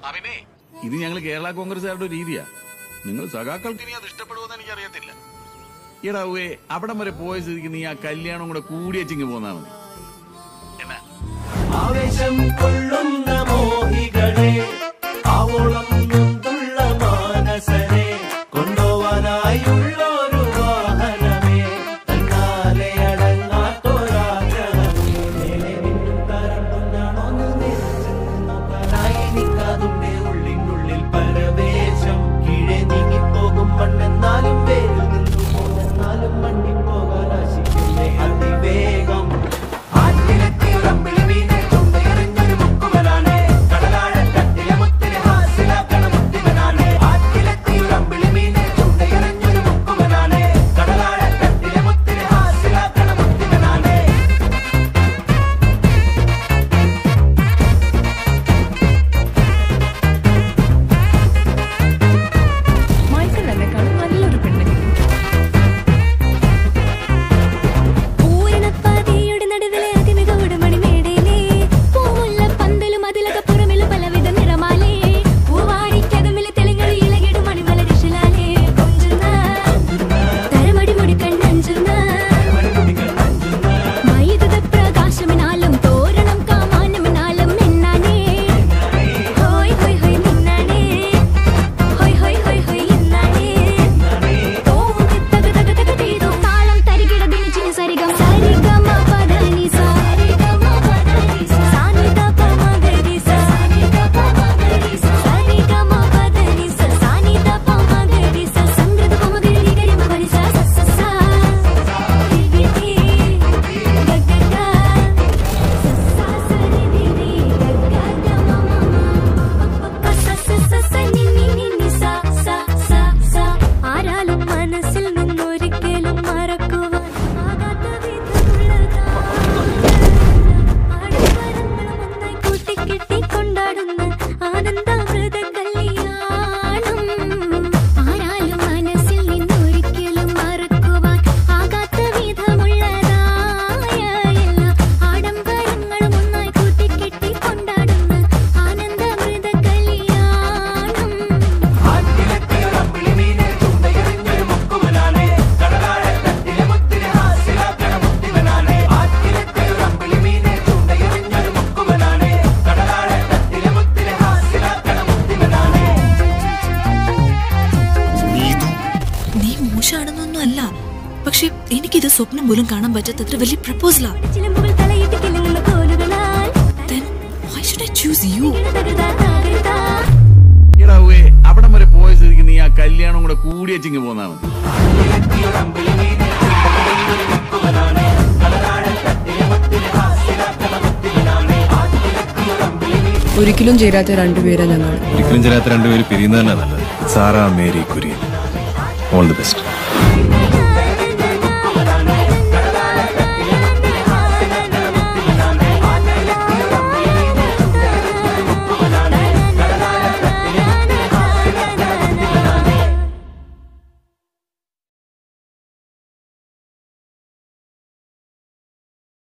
ഇത് ഞങ്ങൾ കേരള കോൺഗ്രസ്സുകാരുടെ ഒരു രീതിയാ നിങ്ങൾ സഖാക്കൾക്ക് ഇനി അത് ഇഷ്ടപ്പെടുമെന്ന് എനിക്ക് അറിയത്തില്ല എടാവേ അവിടം വരെ പോയ സ്ഥിതിക്ക് നീ ആ കല്യാണം കൂടെ കൂടിയച്ചിങ്ങ് പോന്നാ മതി എന്നാ ആവേശം കൊള്ളുന്ന മോഹികളെ ആവോളം നൊന്തുള്ള മാനസരെ കൊണ്ടുപോവാനായുള്ളൊരു വാഹനമേ തന്നാലെ അടങ്ങാത്തൊരാഗ്രഹമേ മേലെ മിന്നും താരം പൊന്നാണോന്ന് നേരിച്ചെന്ന് നോക്കാനായി നിൽക്കാതുണ്ടേ ഉള്ളിനുള്ളിൽ പരവേശം കീഴെ നീങ്ങിപ്പോകും മണ്ണെന്നാലും വേരിൽ നിന്നു പോന്നെന്നാലും മണ്ണിപ്പോകാൻ ആശിക്കുന്നേ അതിവേഗം ആറ്റിലെത്തിയുറമ്പിളി മീനെ ചുണ്ടയെറിഞ്ഞൊരു മുക്കുവനാണ് കടലാഴത്തട്ടിലെ മുത്തിനെ ഹാസ്യലാക്കണ മുത്തിവനാണ് ആറ്റിലെത്തിയുറമ്പിളി മീനെ ചുണ്ടയെറിഞ്ഞൊരു മുക്കുവനാണ് കടലാഴത്തട്ടിലെ മുത്തിനെ ഹാസ്യലാക്കണ മുത്തിവനാണ് മൈക്കിൾ എന്നെക്കാളും നല്ലൊരു പെണ്ണ് പൂരണപ്പാതയുടെ നടുവിലെ അതിമികവുടെ മണിമേടയിലെ പൂവുള്ള പന്തലും അതിലകപ്പുറമില് പലവിധ നിറമാലേ പൂവാടിക്കകമില് തെളിങ്ങളിൽ ഇളകിടും മണിമലരിശിലാലേ കൊഞ്ചുന്ന തരമടി മുടി കണ്ണഞ്ചുന്ന വൈദ്യുത പ്രകാശമിനാലും തോരണം കാമാനമിനാലും മിന്നാനേ ഹോയ് ഹോയ് ഹോയ് നിന്നാനേ ഹോയ് ഹോയ് ഹോയ് ഹോയ് ഇന്നാനേ താളം തരികിടതിന് ചിന് സരിഗം സരിഗമ പദനി സരിഗമ പദനി സാനിത പമഗരി സാനിത പമഗരി സരിഗമ പദനി സാനിത പമഗരി സംഗൃത പമഗരി ഗരി മഗരി സ സ സ രി രി ഗ ഗ ഗ സ സ സ രി രി ഗ ഗ ഗ മ മ മ സ സ സ സ നി നി നി നി സ സ സ സ ആരാലും മനസ്സിൽ നിന്നൊരിക്കലും മറക്കുവാൻ ആകാത്ത വിധമുള്ളതാ ആഡംബരങ്ങളും ഒന്നായി കൂട്ടിക്കെട്ടി കൊണ്ടാടുന്ന ആനന്ദാമൃത കല്യാണം ആരാലും മനസ്സിൽ നിന്നൊരിക്കലും മറക്കുവാൻ ആകാത്ത വിധമുള്ളതായ എല്ലാ ആഡംബരങ്ങളും ഒന്നായി കൂട്ടിക്കെട്ടി കൊണ്ടാടുന്ന ആനന്ദാമൃത കല്യാണം ആറ്റിലെത്തിയുറമ്പിളി മീനെ ചുണ്ടയെറിഞ്ഞൊരു മുക്കുവനാണ് കടലാഴത്തട്ടിലെ മുത്തിനെ ഹാസ്യലാക്കണ മുത്തിവനാണ് ആറ്റിലെത്തിയുറമ്പിളി മീനെ ചുണ്ടയെറിഞ്ഞൊരു മുക്കുവനാണ് കടലാഴത്തട്ടിലെ മുത്തിനെ ഹാസ്യലാക്കണ മുത്തിവനാണ് നീ മോശമാണെന്നൊന്നും അല്ല പക്ഷെ എനിക്കിത് സ്വപ്നം പോലും കാണാൻ പറ്റാത്തത്ര വലിയ പ്രപ്പോസലാ ചിലമ്പുകൾ തലയിട്ട് കിലുങ്ങുന്ന കോലുകളാൽ then why should I choose you തകതാ തകതാ എടാവേ അവിടം വരെ പോയ സ്ഥിതിക്ക് നീ ആ കല്യാണം കൂടെ കൂടിയച്ചിങ്ങ് പോന്നാ മതി ആറ്റിലെത്തിയുറമ്പിളി മീനെ ചുണ്ടയെറിഞ്ഞൊരു മുക്കുവനാണ് കടലാഴത്തട്ടിലെ മുത്തിനെ ഹാസ്യലാക്കണ മുത്തിവനാണ് ആറ്റിലെത്തിയുറമ്പിളി മീനെ ഒരിക്കലും ചേരാത്ത രണ്ടുപേരാ ഞങ്ങൾ ഒരിക്കലും ചേരാത്ത രണ്ടുപേര് പിരിയുന്നത് തന്നെ നല്ലത് Sara Mary Kurian all the best തകതാ